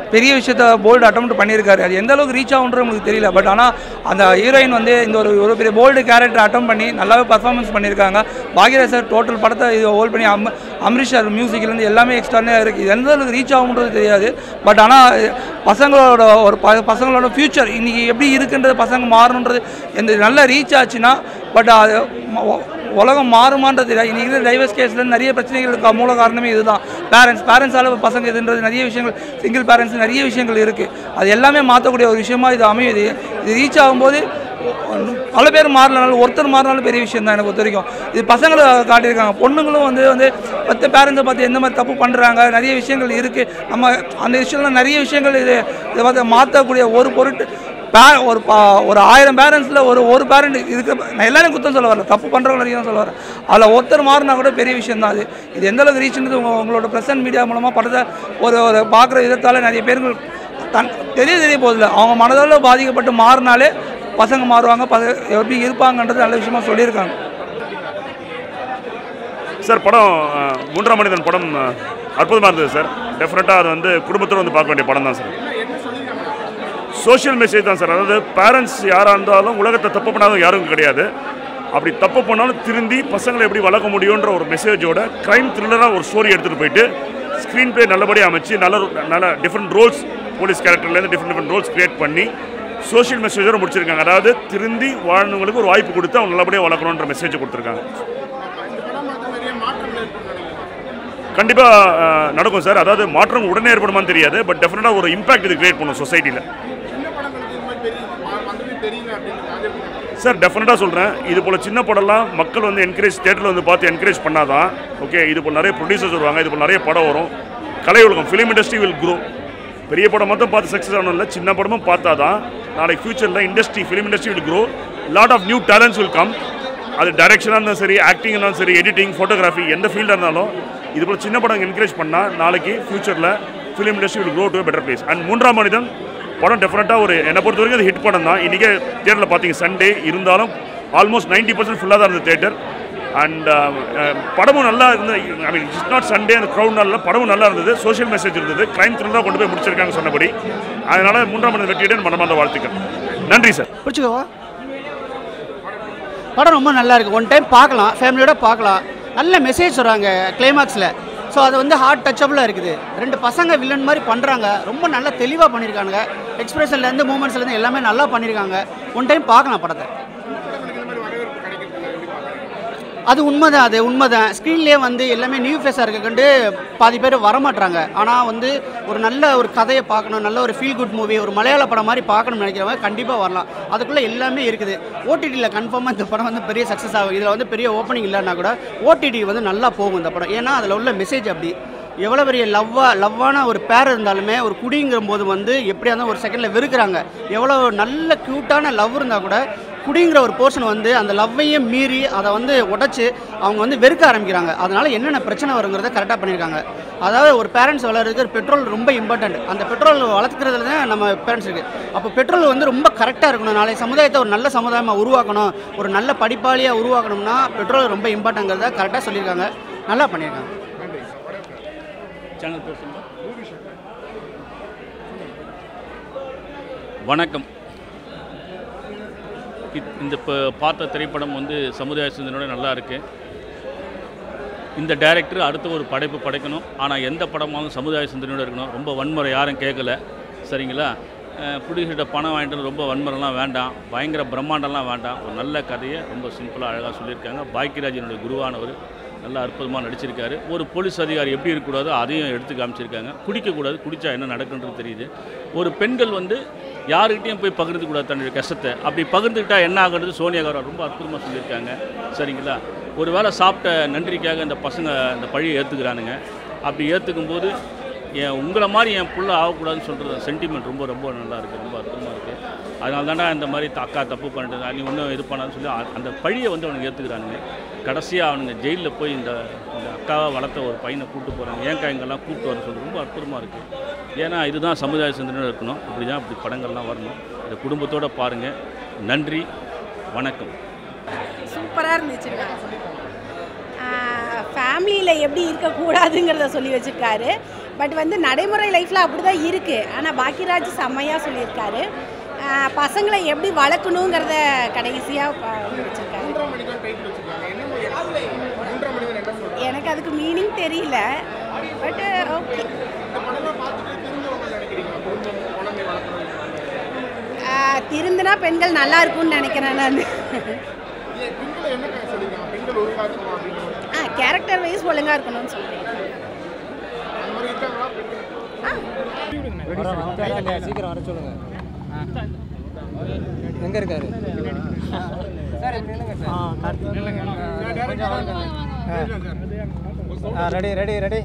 பெரிய விஷயத்த போல்டு அட்டம் பண்ணியிருக்காரு அது எந்த அளவுக்கு ரீச் ஆகுன்றது நமக்கு தெரியல பட் ஆனால் அந்த ஹீரோயின் வந்து இந்த ஒரு ஒரு பெரிய போல்டு கேரக்டர் அட்டம் பண்ணி நல்லாவே பர்ஃபார்மன்ஸ் பண்ணியிருக்காங்க பாக்யராஜ் சார் டோட்டல் படத்தை இது ஹோல்ட் பண்ணி அம் அம்ரிஷ் சார் மியூசிக்லேருந்து எல்லாமே எக்ஸ்ட்ரானே இருக்குது இது எந்த அளவுக்கு ரீச் ஆகுன்றது தெரியாது பட் ஆனால் பசங்களோட ஒரு ப பசங்களோட ஃப்யூச்சர் இன்றைக்கி எப்படி இருக்குன்றது பசங்க மாறணுன்றது எந்த நல்ல ரீச் ஆச்சுன்னா பட் அது ம- உ- உலகம் மாறுமான்றது தெரியாது இன்றைக்கி இருக்கிற டைவர்ஸ் கேஸில் நிறைய பிரச்சனைகளுக்கு மூல காரணமே இதுதான் பேரண்ட்ஸ் பேரண்ட்ஸால் பசங்க இதுன்றது நிறைய விஷயங்கள் சிங்கிள் பேரண்ட்ஸ் நிறைய விஷயங்கள் இருக்குது அது எல்லாமே மாற்றக்கூடிய ஒரு விஷயமா இது அமையுது இது ரீச் ஆகும்போது பல பேர் மாறலனாலும் ஒருத்தர் மாறினாலும் பெரிய விஷயம் தான் எனக்கு பொறுத்த வரைக்கும் இது பசங்களை காட்டியிருக்காங்க பொண்ணுங்களும் வந்து வந்து மற்ற பேரண்ட்ஸை பார்த்து எந்த மாதிரி தப்பு பண்ணுறாங்க நிறைய விஷயங்கள் இருக்குது நம்ம அந்த விஷயம்லாம் நிறைய விஷயங்கள் இது இதை பார்த்து மாற்றக்கூடிய ஒரு பொருட்டு பே ஒரு பா ஒரு ஆயிரம் பேரண்ட்ஸில் ஒரு ஒரு பேரண்ட் இதுக்கு நான் எல்லாரும் குத்தம் சொல்ல வரல தப்பு பண்ணுறவங்க நிறைய சொல்ல வரேன் அதில் ஒருத்தர் மாறினா கூட பெரிய விஷயம் தான் அது இது எந்த அளவுக்கு ரீச்ன்றது உங்க உங்களோட ப்ரெசன்ட் மீடியா மூலமாக படத்தை ஒரு ஒரு பார்க்குற விதத்தால் நிறைய பேருக்கு தன் தெரிய தெரிய போதில்ல அவங்க மனதளவில் பாதிக்கப்பட்டு மாறினாலே பசங்க மாறுவாங்க பசங்க எப்படி இருப்பாங்கன்றது நல்ல விஷயமா சொல்லியிருக்காங்க சார் படம் அஹ், மூன்றாம் மனிதன் படம் அஹ், அற்புதமாக இருந்தது சார் டெஃபினட்டாக அது வந்து குடும்பத்தோடு வந்து பார்க்க வேண்டிய படம் தான் சார் சோஷியல் மெசேஜ் தான் சார் அதாவது பேரண்ட்ஸ் யாராக இருந்தாலும் உலகத்தை தப்பு பண்ணாதவங்க யாரும் கிடையாது அப்படி தப்பு பண்ணாலும் திருந்தி பசங்களை எப்படி வளர்க்க முடியுன்ற ஒரு மெசேஜோட க்ரைம் த்ரில்லராக ஒரு ஸ்டோரி எடுத்துகிட்டு போயிட்டு ஸ்க்ரீன் ப்ளே நல்லபடியாக அமைச்சு நல்ல நல்ல டிஃப்ரெண்ட் ரோல்ஸ் போலீஸ் கேரக்டர்லேருந்து டிஃப்ரெண்ட் டிஃப்ரெண்ட் ரோல்ஸ் கிரியேட் பண்ணி சோஷியல் மெசேஜோட முடிச்சிருக்காங்க அதாவது திருந்தி வாழ்ந்தவங்களுக்கு ஒரு வாய்ப்பு கொடுத்து அவங்க நல்லபடியாக வளர்க்கணுன்ற மெசேஜ் கொடுத்துருக்காங்க கண்டிப்பாக நடக்கும் சார் அதாவது மாற்றம் உடனே ஏற்படுமான்னு தெரியாது பட் டெஃபினட்டாக ஒரு இம்பாக்ட் இது கிரியேட் பண்ணும் சொசைட்டியில் சார் டெஃபினட்டாக சொல்கிறேன் இது போல் சின்ன படம்லாம் மக்கள் வந்து என்கரேஜ் தேட்டரில் வந்து பார்த்து என்கரேஜ் பண்ணாதான் ஓகே இது போல் நிறைய ப்ரொடியூசர்ஸ் வருவாங்க இது போல் நிறைய படம் வரும் கலை உலகம் ஃபிலிம் இண்டஸ்ட்ரி வில் grow பெரிய படம் மட்டும் பார்த்து சக்ஸஸ் ஆகணும் இல்லை சின்ன படமும் பார்த்தா தான் நாளைக்கு ஃபியூச்சரில் industry film industry will grow lot of new talents will come அது டைரக்ஷனாக இருந்தாலும் சரி ஆக்டிங் இருந்தாலும் சரி எடிட்டிங் ஃபோட்டோகிராஃபி எந்த ஃபீல்டாக இருந்தாலும் இது போல் சின்ன படம் என்கரேஜ் பண்ணால் நாளைக்கு ஃபியூச்சரில் film industry will grow to a better place and Moondram Manithan படம் டெஃபினட்டாக ஒரு என்னை பொறுத்த வரைக்கும் அது ஹிட் படம் தான் இன்றைக்கே தியேட்டரில் பார்த்தீங்க சண்டே இருந்தாலும் ஆல்மோஸ்ட் நைன்டி பர்சன்ட் ஃபுல்லாக தான் இருந்தது தேட்டர் அண்ட் படமும் நல்லா இருந்தது I mean it's not Sunday அந்த க்ரௌட் நல்லா படமும் நல்லா இருந்தது சோஷியல் மெசேஜ் இருந்தது கிரைம் த்ரில்லாக கொண்டு போய் முடிச்சிருக்காங்க சொன்னபடி அதனால் மூன்றாம் மனிதன் வெற்றியுடன் மனமார்ந்த வாழ்த்துக்கள் நன்றி சார் பிடிச்சிக்கோவா படம் ரொம்ப நல்லா இருக்கு ஒன் டைம் பார்க்கலாம் ஃபேமிலியோட பார்க்கலாம் நல்ல மெசேஜ் சொல்கிறாங்க கிளைமாக்ஸில் ஸோ அது வந்து ஹார்ட் டச்சபிளாக இருக்குது ரெண்டு பசங்க வில்லன் மாதிரி பண்ணுறாங்க ரொம்ப நல்லா தெளிவாக பண்ணியிருக்காங்க எக்ஸ்பிரஷன்லேருந்து மூமெண்ட்ஸ்லேருந்து எல்லாமே நல்லா பண்ணியிருக்காங்க ஒன் டைம் பார்க்கலாம் படத்தை அது உண்மைதான் அது உண்மைதான் ஸ்க்ரீன்லேயே வந்து எல்லாமே நியூ ஃபேஸாக இருக்க கண்டு பாதி பேர் வரமாட்றாங்க ஆனால் வந்து ஒரு நல்ல ஒரு கதையை பார்க்கணும் நல்ல ஒரு ஃபீல் குட் மூவி ஒரு மலையாள படம் மாதிரி பார்க்கணும்னு நினைக்கிறவங்க கண்டிப்பாக வரலாம் அதுக்குள்ளே எல்லாமே இருக்குது ஓடிடியில் கன்ஃபார்மாக இந்த படம் வந்து பெரிய சக்ஸஸ் ஆகும் இதில் வந்து பெரிய ஓப்பனிங் இல்லைன்னா கூட ஓடிடி வந்து நல்லா போகும் இந்த படம் ஏன்னா அதில் உள்ள மெசேஜ் அப்படி எவ்வளோ பெரிய லவ்வாக லவ்வான ஒரு பேர் இருந்தாலுமே ஒரு குடிங்கிற போது வந்து எப்படியா இருந்தாலும் ஒரு செகண்டில் வெறுக்கிறாங்க எவ்வளோ நல்ல க்யூட்டான லவ் இருந்தால் கூட குடிங்கிற ஒரு போர்ஷன் வந்து அந்த லவ்வையும் மீறி அதை வந்து உடைச்சு அவங்க வந்து வெறுக்க ஆரம்பிக்கிறாங்க அதனால என்னென்ன பிரச்சனை வருங்கிறத கரெக்டாக பண்ணியிருக்காங்க அதாவது ஒரு பேரண்ட்ஸ் வளர்றதுக்கு பெட்ரோல் ரொம்ப இம்பார்ட்டன்ட் அந்த பெட்ரோல் வளர்த்துக்கிறதுல தான் நம்ம பேரண்ட்ஸ் இருக்குது அப்போ பெட்ரோல் வந்து ரொம்ப கரெக்டாக இருக்கணும் நாளை சமுதாயத்தை ஒரு நல்ல சமுதாயமாக உருவாக்கணும் ஒரு நல்ல படிப்பாளியாக உருவாக்கணும்னா பெட்ரோல் ரொம்ப இம்பார்ட்டங்கிறத கரெக்டாக சொல்லியிருக்காங்க நல்லா பண்ணியிருக்காங்க சேனல் பேர் சொல்லுங்க வணக்கம் இத்- இந்த இப்போ பார்த்த திரைப்படம் வந்து சமுதாய சிந்தனையோட நல்லா இருக்கு இந்த டைரக்டர் அடுத்த ஒரு படைப்பு படைக்கணும் ஆனால் எந்த படமாலும் சமுதாய சிந்தனையோட இருக்கணும் ரொம்ப வன்முறை யாரும் கேட்கல சரிங்களா ப்ரொடியூசர்கிட்ட பணம் வாங்கிட்டு வந்து ரொம்ப வன்முறைலாம் வேண்டாம் பயங்கர பிரம்மாண்டம்லாம் வேண்டாம் ஒரு நல்ல கதையை ரொம்ப சிம்பிளாக அழகாக சொல்லியிருக்காங்க பாக்கியராஜனுடைய குருவானவர் நல்லா அற்புதமாக நடிச்சிருக்காரு ஒரு போலீஸ் அதிகாரி எப்படி இருக்கக்கூடாதோ அதையும் எடுத்து காமிச்சிருக்காங்க குடிக்கக்கூடாது குடித்தா என்ன நடக்குன்றது தெரியுது ஒரு பெண்கள் வந்து யாருக்கிட்டையும் போய் பகிர்ந்துக்கூடாது தன்னுடைய கஷ்டத்தை அப்படி பகிர்ந்துக்கிட்டா என்ன ஆகுறது சோனியா காரா ரொம்ப அற்புதமாக சொல்லியிருக்காங்க சரிங்களா ஒரு வேளை சாப்பிட்ட நன்றிக்காக இந்த பசங்க இந்த பழியை ஏற்றுக்கிறானுங்க அப்படி ஏற்றுக்கும் போது என் உங்களை மாதிரி என் புள்ள ஆகக்கூடாதுன்னு சொல்கிறது சென்டிமெண்ட் ரொம்ப ரொம்ப நல்லா இருக்குது ரொம்ப அற்புதமாக இருக்குது அதனால தானே இந்த மாதிரி த- அக்கா தப்பு பண்ணிட்டு நீ ஒன்றும் இது பண்ணான்னு சொல்லி அ- அந்த பழியை வந்து அவனுக்கு ஏற்றுக்கிறானுங்க கடைசியாக அவனுங்க ஜெயிலில் போய் இந்த இந்த அக்காவை வளர்த்த ஒரு பையனை கூப்பிட்டு போகிறாங்க ஏன்க்கா இங்கெல்லாம் கூப்பிட்டு வர சொல்லி ரொம்ப அற்புதமாக இருக்குது ஏன்னா இதுதான் சமுதாய சிந்தனையோட இருக்கணும் இப்படி தான் இப்படி படங்கள்லாம் வரணும் இதை குடும்பத்தோடு பாருங்கள் நன்றி வணக்கம் சூப்பராக இருந்துச்சுங்க ஃபேமிலி ஃபேமிலியில் எப்படி இருக்கக்கூடாதுங்கிறத சொல்லி வச்சுருக்காரு பட் வந்து நடைமுறை லைஃப்பில் அப்படி தான் இருக்குது ஆனால் பாக்கியராஜ் செம்மையாக சொல்லியிருக்காரு ஆஹ் பசங்களை எப்படி வளர்க்கணுங்கிறத கடைசியாக வச்சுருக்காரு எனக்கு அதுக்கு மீனிங் தெரியல பட் ஓகே திருந்தினா பெண்கள் நல்லா இருக்கும்னு நினைக்கிறேன் நான் ஆ கேரக்டர் வைஸ் ஒழுங்காக இருக்கணும்னு சொல்கிறேன் சீக்கிரம் வர சொல்லுங்க எங்க இருக்காரு ரெடி ரெடி ரெடி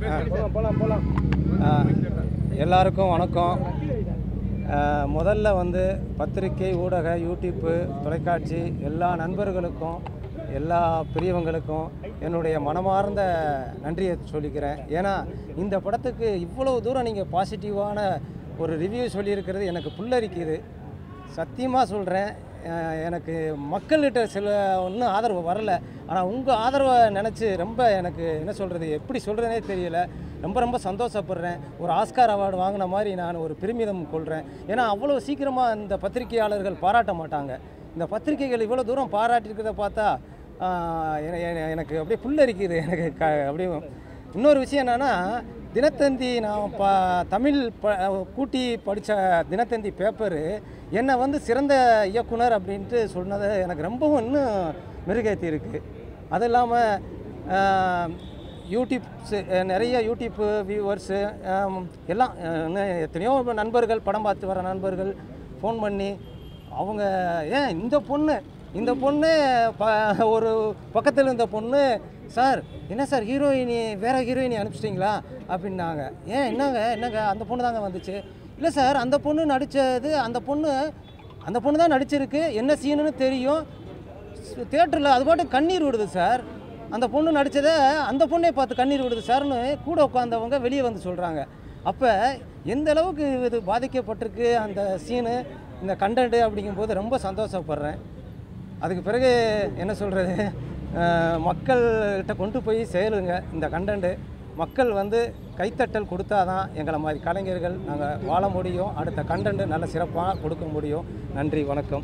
எல்லாருக்கும் வணக்கம் ஆ, முதல்ல வந்து பத்திரிகை ஊடக யூடியூப்பு தொலைக்காட்சி எல்லா நண்பர்களுக்கும் எல்லா பெரியவங்களுக்கும் என்னுடைய மனமார்ந்த நன்றியை சொல்லிக்கிறேன் ஏன்னா இந்த படத்துக்கு இவ்வளவு தூரம் நீங்கள் பாசிட்டிவான ஒரு ரிவ்யூ சொல்லியிருக்கிறது எனக்கு புல்லரிக்குது சத்தியமாக சொல்கிறேன் எனக்கு மக்கள்கிட்ட சில ஒன்றும் ஆதரவு வரல ஆனால் உங்கள் ஆதரவை நினச்சி ரொம்ப எனக்கு என்ன சொல்கிறது எப்படி சொல்கிறதுனே தெரியல ரொம்ப ரொம்ப சந்தோஷப்படுறேன் ஒரு ஆஸ்கார் அவார்டு வாங்கின மாதிரி நான் ஒரு பெருமிதம் கொள்கிறேன் ஏன்னா அவ்வளோ சீக்கிரமாக இந்த பத்திரிகையாளர்கள் பாராட்ட மாட்டாங்க இந்த பத்திரிகைகள் இவ்வளோ தூரம் பாராட்டிருக்கிறத பார்த்தா ஆஹ், என- என- எனக்கு அப்படியே புல்லரிக்குது எனக்கு க அப்படியே இன்னொரு விஷயம் என்னென்னா தினத்தந்தி நான் ப தமிழ் ப கூட்டி படித்த தினத்தந்தி பேப்பரு என்னை வந்து சிறந்த இயக்குனர் அப்படின்ட்டு சொன்னது எனக்கு ரொம்பவும் இன்னும் மெருகேற்றி இருக்குது அது இல்லாமல் யூடியூப்ஸு நிறைய யூடியூப்பு வியூவர்ஸு எல்லாம் அஹ், இன்னும் எத்தனையோ நண்பர்கள் படம் பார்த்து வர நண்பர்கள் ஃபோன் பண்ணி அவங்க ஏன் இந்த பொண்ணு இந்த பொண்ணு ப ஒரு பக்கத்தில் இருந்த பொண்ணு சார் என்ன சார் ஹீரோயினி வேற ஹீரோயினி அனுப்பிச்சிட்டிங்களா அப்படின்னாங்க ஏன் என்னங்க என்னங்க அந்த பொண்ணு தாங்க வந்துச்சு இல்லை சார் அந்த பொண்ணு நடித்தது அந்த பொண்ணு அந்த பொண்ணு தான் நடிச்சிருக்கு என்ன சீனுன்னு தெரியும் தேட்டரில் அது பாட்டு கண்ணீர் விடுது சார் அந்த பொண்ணு நடித்ததை அந்த பொண்ணே பார்த்து கண்ணீர் விடுது சார்னு கூட உட்காந்தவங்க வெளியே வந்து சொல்கிறாங்க அப்போ எந்த அளவுக்கு இது பாதிக்கப்பட்டிருக்கு அந்த சீனு இந்த கண்டென்ட் அப்படிங்கும்போது ரொம்ப சந்தோஷப்படுறேன் அதுக்கு பிறகு என்ன சொல்கிறது மக்கள்கிட்ட கொண்டு போய் சேருங்க இந்த கண்டென்ட்டு மக்கள் வந்து கைத்தட்டல் கொடுத்தா தான் எங்களை மாதிரி கலைஞர்கள் நாங்கள் வாழ முடியும் அடுத்த கண்டென்ட் நல்ல சிறப்பாக கொடுக்க முடியும் நன்றி வணக்கம்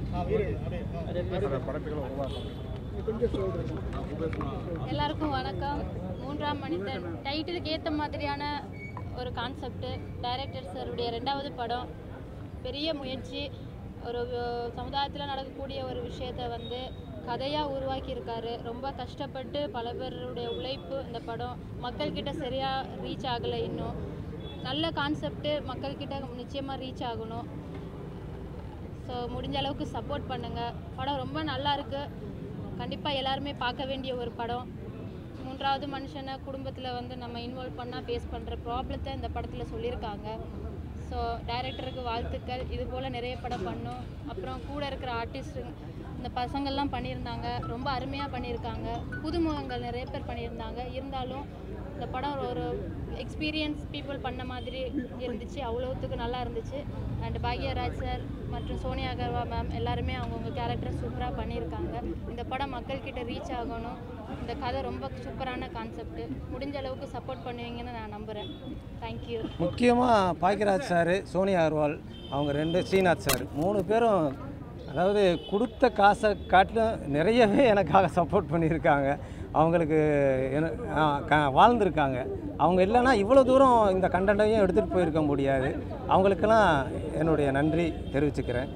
எல்லாருக்கும் வணக்கம் மூன்றாம் மனிதன் டைட்டிலுக்கு ஏற்ற மாதிரியான ஒரு கான்செப்ட்டு டைரக்டர் சாருடைய ரெண்டாவது படம் பெரிய முயற்சி ஒரு சமுதாயத்தில் நடக்கக்கூடிய ஒரு விஷயத்தை வந்து கதையாக உருவாக்கியிருக்காரு ரொம்ப கஷ்டப்பட்டு பல பேருடைய உழைப்பு இந்த படம் மக்கள்கிட்ட சரியாக ரீச் ஆகலை இன்னும் நல்ல கான்செப்ட்டு மக்கள்கிட்ட நிச்சயமாக ரீச் ஆகணும் ஸோ முடிஞ்ச அளவுக்கு சப்போர்ட் பண்ணுங்கள் படம் ரொம்ப நல்லா இருக்கு கண்டிப்பாக எல்லாருமே பார்க்க வேண்டிய ஒரு படம் மூன்றாவது மனுஷனை குடும்பத்தில் வந்து நம்ம இன்வால்வ் பண்ணால் ஃபேஸ் பண்ணுற ப்ராப்ளத்தை இந்த படத்தில் சொல்லியிருக்காங்க ஸோ டைரக்டருக்கு வாழ்த்துக்கள் இது போல் நிறைய படம் பண்ணும் அப்புறம் கூட இருக்கிற ஆர்டிஸ்ட் இந்த பசங்கள்லாம் பண்ணியிருந்தாங்க ரொம்ப அருமையாக பண்ணியிருக்காங்க புதுமுகங்கள் நிறைய பேர் பண்ணியிருந்தாங்க இருந்தாலும் இந்த படம் ஒரு எக்ஸ்பீரியன்ஸ் பீப்புள் பண்ண மாதிரி இருந்துச்சு அவ்வளோத்துக்கு நல்லா இருந்துச்சு அண்ட் பாக்யராஜ் சார் மற்றும் சோனியா அகர்வா மேம் எல்லாருமே அவங்கவுங்க கேரக்டர் சூப்பராக பண்ணியிருக்காங்க இந்த படம் மக்கள்கிட்ட ரீச் ஆகணும் இந்த கதை ரொம்ப சூப்பரான கான்செப்ட் முடிஞ்ச அளவுக்கு சப்போர்ட் பண்ணுவீங்கன்னு நான் நம்புகிறேன் தேங்க்யூ முக்கியமாக பாக்கியராஜ் சார் சோனியா அகர்வால் அவங்க ரெண்டு ஸ்ரீநாத் சார் மூணு பேரும் அதாவது கொடுத்த காசை காட்டிலும் நிறையவே எனக்காக சப்போர்ட் பண்ணியிருக்காங்க அவங்களுக்கு என்ன ஆ, க- வாழ்ந்திருக்காங்க அவங்க இல்லைன்னா இவ்வளோ தூரம் இந்த கண்டென்ட்டையும் எடுத்துகிட்டு போயிருக்க முடியாது அவங்களுக்கெல்லாம் என்னுடைய நன்றி தெரிவிச்சுக்கிறேன்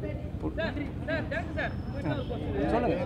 சொல்லுங்கள்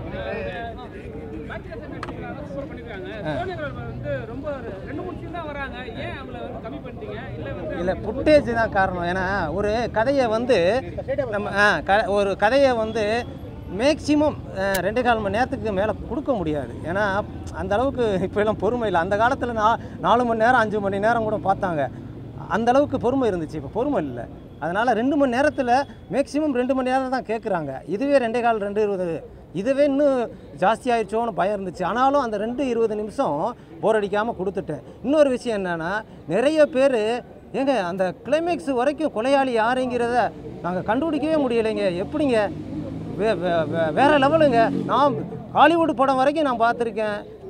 இல்லை ஃபுட்டேஜ் தான் காரணம் ஏன்னா ஒரு கதையை வந்து நம்ம ஆ க ஒரு கதையை வந்து மேக்சிமம் ரெண்டு கால் மணி நேரத்துக்கு மேலே கொடுக்க முடியாது ஏன்னா அந்த அளவுக்கு இப்போ எல்லாம் பொறுமை இல்லை அந்த காலத்தில் நா நாலு மணி நேரம் அஞ்சு மணி நேரம் கூட பார்த்தாங்க அந்த அளவுக்கு பொறுமை இருந்துச்சு இப்போ பொறுமை இல்லை அதனால் ரெண்டு மணி நேரத்தில் மேக்ஸிமம் ரெண்டு மணி நேரம் தான் கேட்குறாங்க இதுவே ரெண்டே கால் ரெண்டு இருபது இதுவே இன்னும் ஜாஸ்தி ஆயிடுச்சோன்னு பயம் இருந்துச்சு ஆனாலும் அந்த ரெண்டு இருபது நிமிஷம் போர் அடிக்காமல் கொடுத்துட்டேன் இன்னொரு விஷயம் என்னென்னா நிறைய பேர் ஏங்க அந்த கிளைமேக்ஸ் வரைக்கும் கொலையாளி யாருங்கிறத நாங்கள் கண்டுபிடிக்கவே முடியலைங்க எப்படிங்க வே வே- வே- வேற லெவலுங்க நான் ஹாலிவுட் படம் வரைக்கும் நான் பார்த்துருக்கேன்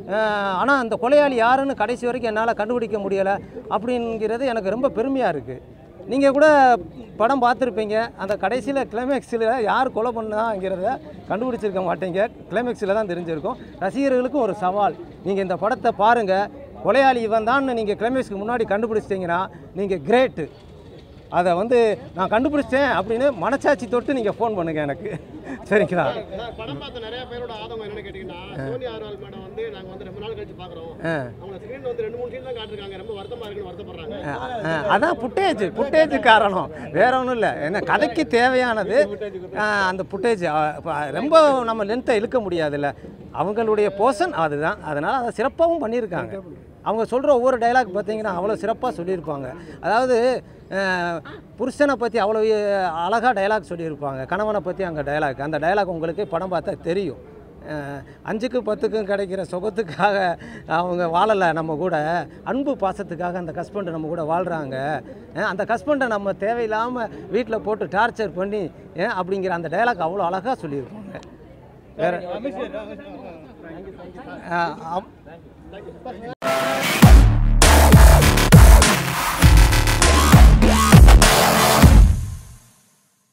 ஆனால் அந்த கொலையாளி யாருன்னு கடைசி வரைக்கும் என்னால் கண்டுபிடிக்க முடியலை அப்படிங்கிறது எனக்கு ரொம்ப பெருமையாக இருக்குது நீங்கள் கூட படம் பார்த்துருப்பீங்க அந்த கடைசியில் கிளைமேக்ஸில் யார் கொலை பண்ணாங்கிறத கண்டுபிடிச்சிருக்க மாட்டீங்க கிளைமேக்ஸில் தான் தெரிஞ்சிருக்கும் ரசிகர்களுக்கும் ஒரு சவால் நீங்கள் இந்த படத்தை பாருங்கள் கொலையாளி இவன் தான் நீங்கள் கிளைமேக்ஸ்க்கு முன்னாடி கண்டுபிடிச்சிட்டிங்கன்னா நீங்கள் கிரேட்டு அதை வந்து நான் கண்டுபிடிச்சிட்டேன் அப்படின்னு மனசாட்சி தொட்டு நீங்கள் ஃபோன் பண்ணுங்கள் எனக்கு சரிங்களா சார், படம் பார்த்த நிறைய பேரோட ஆதங்கம் என்னன்னு கேட்டீங்கன்னா சோனி ஆர்வால் மேடம் வந்து நாங்க வந்து ரொம்ப நாள் கழிச்சு பாக்குறோம் ஆ அவங்க ஸ்கிரீன்ல வந்து ரெண்டு மூணு சீன் தான் காட்டிருக்காங்க ரொம்ப வருத்தமா இருக்குன்னு வருத்தப்படுறாங்க ஆ, அதான் புட்டேஜ் புட்டேஜ் காரணம் வேற ஒன்றும் இல்லை என்ன கதைக்கு தேவையானது ஆ, அந்த புட்டேஜ் ரொம்ப நம்ம லென்த்தை இழுக்க முடியாதுல்ல அவங்களுடைய போர்ஷன் அதுதான் அதனால் அதை சிறப்பாகவும் பண்ணியிருக்காங்க அவங்க சொல்கிற ஒவ்வொரு டைலாக் பார்த்தீங்கன்னா அவ்வளோ சிறப்பாக சொல்லியிருப்பாங்க அதாவது ஆ, புருஷனை பற்றி அவ்வளோ அழகாக டைலாக் சொல்லியிருப்பாங்க கணவனை பற்றி அங்கே டைலாக் அந்த டைலாக் உங்களுக்கு படம் பார்த்தா தெரியும் அஹ் அஞ்சுக்கு பத்துக்கும் கிடைக்கிற சுகத்துக்காக அவங்க வாழலை நம்ம கூட அன்பு பாசத்துக்காக அந்த ஹஸ்பண்டை நம்ம கூட வாழ்கிறாங்க அந்த ஹஸ்பண்டை நம்ம தேவையில்லாமல் வீட்டில் போட்டு டார்ச்சர் பண்ணி ஏன் அப்படிங்கிற அந்த டைலாக் அவ்வளோ அழகாக சொல்லியிருப்பாங்க வேற அஹ் அம்-